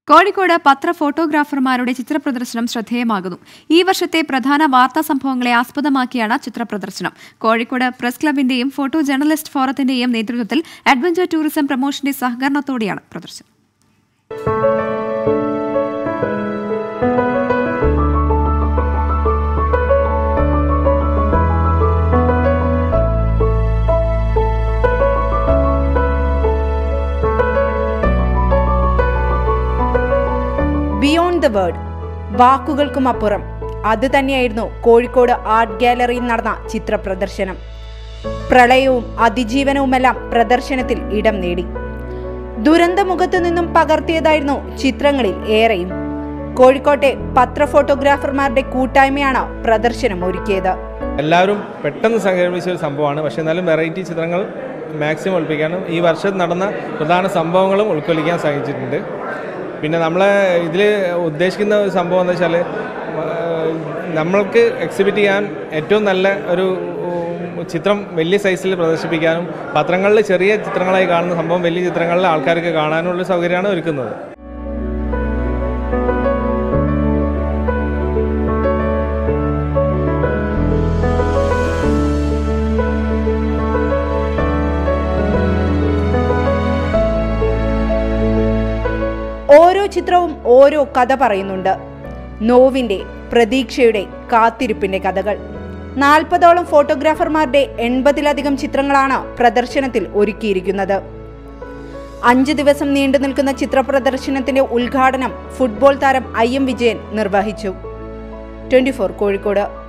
കോഴിക്കോട് പത്ര ഫോട്ടോഗ്രാഫർമാരുടെ ചിത്രപ്രദർശനം ശ്രദ്ധേയമാകുന്നു ഈ വർഷത്തെ പ്രധാന വാർത്താ സംഭവങ്ങളെ ആസ്പദമാക്കിയാണ് ചിത്രപ്രദർശനം കോഴിക്കോട് പ്രസ് ക്ലബിന്റെയും ഫോട്ടോ ജേർണലിസ്റ്റ് ഫോറത്തിന്റെയും നേതൃത്വത്തിൽ അഡ്വഞ്ചർ ടൂറിസം പ്രൊമോഷന്റെ സഹകരണത്തോടെയാണ് പ്രദർശനം ബിയോണ്ട് ദ വേർഡ് വാക്കുകൾക്കും അപ്പുറം അത് തന്നെയായിരുന്നു കോഴിക്കോട് ആർട്ട് ഗാലറിയിൽ നടന്ന ചിത്ര പ്രദർശനം പ്രളയവും അതിജീവനവുമെല്ലാം പ്രദർശനത്തിൽ ഇടം നേടി ദുരന്തമുഖത്തു നിന്നും പകർത്തിയതായിരുന്നു ചിത്രങ്ങളിൽ ഏറെയും കോഴിക്കോട്ടെ പത്ര ഫോട്ടോഗ്രാഫർമാരുടെ കൂട്ടായ്മയാണ് പ്രദർശനം ഒരുക്കിയത് എല്ലാവരും പെട്ടെന്ന് സംഘടിപ്പിച്ച ഒരു സംഭവമാണ് പക്ഷേ എന്നാലും വെറൈറ്റി ചിത്രങ്ങൾ മാക്സിമം ഒളിപ്പിക്കാനും ഈ വർഷം നടന്ന പ്രധാന സംഭവങ്ങളും ഉൾക്കൊള്ളിക്കാൻ സാധിച്ചിട്ടുണ്ട് പിന്നെ നമ്മൾ ഇതിൽ ഉദ്ദേശിക്കുന്ന ഒരു സംഭവം എന്ന് വെച്ചാൽ നമ്മൾക്ക് എക്സിബിറ്റ് ചെയ്യാൻ ഏറ്റവും നല്ല ഒരു ഉം, ചിത്രം വലിയ സൈസിൽ പ്രദർശിപ്പിക്കാനും പത്രങ്ങളിൽ ചെറിയ ചിത്രങ്ങളായി കാണുന്ന സംഭവം വലിയ ചിത്രങ്ങളിൽ ആൾക്കാർക്ക് കാണാനുള്ള സൗകര്യമാണ് ഒരുക്കുന്നത് ഓരോ ചിത്രവും ഓരോ കഥ പറയുന്നുണ്ട് നോവിന്റെ പ്രതീക്ഷയുടെ കാത്തിരിപ്പിന്റെ കഥകൾ നാൽപ്പതോളം ഫോട്ടോഗ്രാഫർമാരുടെ എൺപതിലധികം ചിത്രങ്ങളാണ് പ്രദർശനത്തിൽ ഒരുക്കിയിരിക്കുന്നത് അഞ്ച് ദിവസം നീണ്ടു നിൽക്കുന്ന ചിത്ര പ്രദർശനത്തിന്റെ ഉദ്ഘാടനം ഫുട്ബോൾ താരം ഐ എം വിജയൻ നിർവഹിച്ചു ട്വന്റി കോഴിക്കോട്